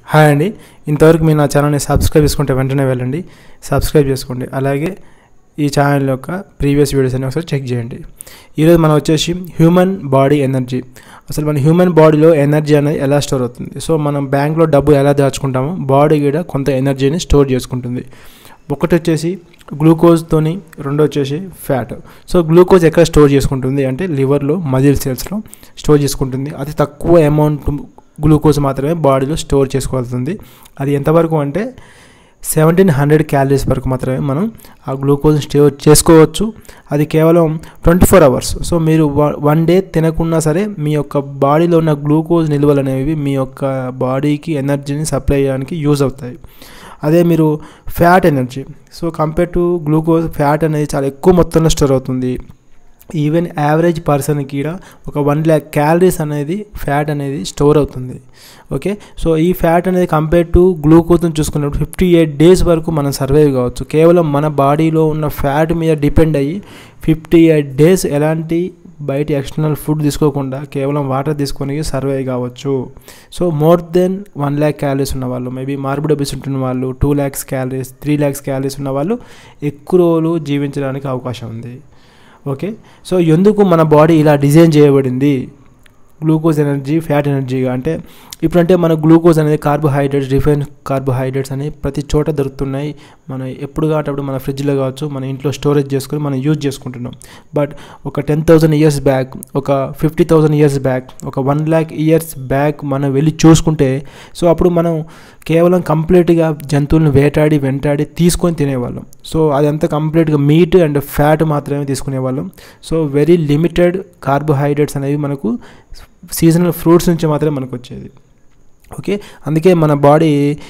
hi అండి ఇంతవరకు మీరు నా ఛానల్ని సబ్స్క్రైబ్ చేసుకుంటే వెంటనే వెళ్ళండి సబ్స్క్రైబ్ చేసుకోండి అలాగే ఈ ఛానల్ యొక్క ప్రీవియస్ వీడియోస్ అన్ని ఒకసారి చెక్ చేయండి ఈరోజు మనం వచ్చేసి హ్యూమన్ బాడీ ఎనర్జీ అసలు మన హ్యూమన్ బాడీలో ఎనర్జీ అనేది ఎలా స్టోర్ అవుతుంది సో మనం బ్యాంక్లో డబ్బు ఎలా దాచుకుంటామో బాడీ కూడా కొంత ఎనర్జీని స్టోర్ చేసుకుంటుంది ఒకటి వచ్చేసి గ్లూకోజ్తోని రెండు వచ్చేసి ఫ్యాట్ సో గ్లూకోజ్ ఎక్కడ స్టోర్ చేసుకుంటుంది అంటే లివర్లో మజిల్ సెల్స్లో స్టోర్ చేసుకుంటుంది అది తక్కువ అమౌంట్ గ్లూకోజ్ మాత్రమే బాడీలో స్టోర్ చేసుకోవాల్సింది అది ఎంతవరకు అంటే సెవెంటీన్ హండ్రెడ్ క్యాలరీస్ వరకు మాత్రమే మనం ఆ గ్లూకోజ్ స్టోర్ చేసుకోవచ్చు అది కేవలం ట్వంటీ ఫోర్ అవర్స్ సో మీరు వన్ డే తినకున్నా సరే మీ యొక్క బాడీలో ఉన్న గ్లూకోజ్ నిల్వలు అనేవి మీ యొక్క బాడీకి ఎనర్జీని సప్లై చేయడానికి యూజ్ అవుతాయి అదే మీరు fat energy so compare to glucose fat అనేది చాలా ఎక్కువ మొత్తంలో స్టోర్ అవుతుంది ఈవెన్ యావరేజ్ పర్సన్కి కూడా ఒక వన్ ల్యాక్ క్యాలరీస్ అనేది ఫ్యాట్ అనేది స్టోర్ అవుతుంది ఓకే సో ఈ ఫ్యాట్ అనేది కంపేర్ టు గ్లూకోజ్ని చూసుకున్నప్పుడు ఫిఫ్టీ ఎయిట్ డేస్ వరకు మనం సర్వైవ్ కావచ్చు కేవలం మన బాడీలో ఉన్న ఫ్యాట్ మీద డిపెండ్ అయ్యి ఫిఫ్టీ ఎయిట్ డేస్ ఎలాంటి బయట ఎక్స్టర్నల్ ఫుడ్ తీసుకోకుండా కేవలం వాటర్ తీసుకొని సర్వైవ్ కావచ్చు so more than one lakh calories ఉన్న వాళ్ళు మేబీ మార్బుడ్ ఒబిస్ ఉంటున్న వాళ్ళు two lakhs calories three lakhs calories ఉన్న వాళ్ళు ఎక్కువ రోజులు జీవించడానికి అవకాశం ఉంది ఓకే సో ఎందుకు మన బాడీ ఇలా డిజైన్ చేయబడింది గ్లూకోజ్ ఎనర్జీ ఫ్యాట్ ఎనర్జీగా అంటే ఇప్పుడంటే మన గ్లూకోజ్ అనేది కార్బోహైడ్రేట్స్ రిఫైన్ కార్బోహైడ్రేట్స్ అనేవి ప్రతి చోట దొరుకుతున్నాయి మనం ఎప్పుడు కావటప్పుడు మన ఫ్రిడ్జ్లో కావచ్చు మన ఇంట్లో స్టోరేజ్ చేసుకొని మనం యూజ్ చేసుకుంటున్నాం బట్ ఒక టెన్ థౌసండ్ ఇయర్స్ బ్యాక్ ఒక ఫిఫ్టీ థౌసండ్ ఇయర్స్ బ్యాక్ ఒక వన్ ల్యాక్ ఇయర్స్ బ్యాక్ మనం వెళ్ళి చూసుకుంటే సో అప్పుడు మనం కేవలం కంప్లీట్గా జంతువులను వేటాడి వెంటాడి తీసుకొని తినేవాళ్ళం సో అదంతా కంప్లీట్గా మీట్ అండ్ ఫ్యాట్ మాత్రమే తీసుకునేవాళ్ళం సో వెరీ లిమిటెడ్ కార్బోహైడ్రేట్స్ అనేవి మనకు సీజనల్ ఫ్రూట్స్ నుంచి మాత్రమే మనకు వచ్చేది ఓకే అందుకే మన బాడీ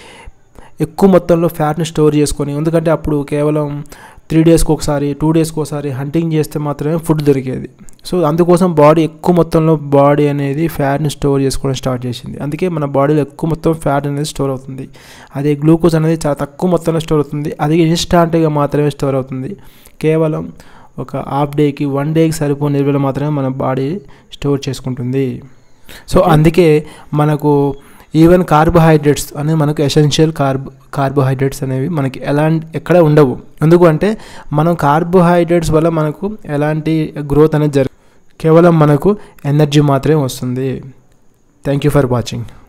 ఎక్కువ మొత్తంలో ఫ్యాట్ని స్టోర్ చేసుకొని ఎందుకంటే అప్పుడు కేవలం త్రీ డేస్కి ఒకసారి టూ డేస్కి ఒకసారి హంటింగ్ చేస్తే మాత్రమే ఫుడ్ దొరికేది సో అందుకోసం బాడీ ఎక్కువ మొత్తంలో బాడీ అనేది ఫ్యాట్ని స్టోర్ చేసుకోవడం స్టార్ట్ చేసింది అందుకే మన బాడీలో ఎక్కువ మొత్తం ఫ్యాట్ అనేది స్టోర్ అవుతుంది అదే గ్లూకోజ్ అనేది చాలా తక్కువ మొత్తంలో స్టోర్ అవుతుంది అది ఇన్స్టాంట్గా మాత్రమే స్టోర్ అవుతుంది కేవలం ఒక హాఫ్ డేకి వన్ డేకి సరిపోయిన నిల్వలు మాత్రమే మన బాడీ స్టోర్ చేసుకుంటుంది సో అందుకే మనకు ఈవెన్ కార్బోహైడ్రేట్స్ అనేవి మనకు ఎసెన్షియల్ కార్బ్ కార్బోహైడ్రేట్స్ అనేవి మనకి ఎలాంటి ఎక్కడ ఉండవు ఎందుకు అంటే మనం కార్బోహైడ్రేట్స్ వల్ల మనకు ఎలాంటి గ్రోత్ అనేది జరగదు కేవలం మనకు ఎనర్జీ మాత్రమే వస్తుంది థ్యాంక్ యూ ఫర్ వాచింగ్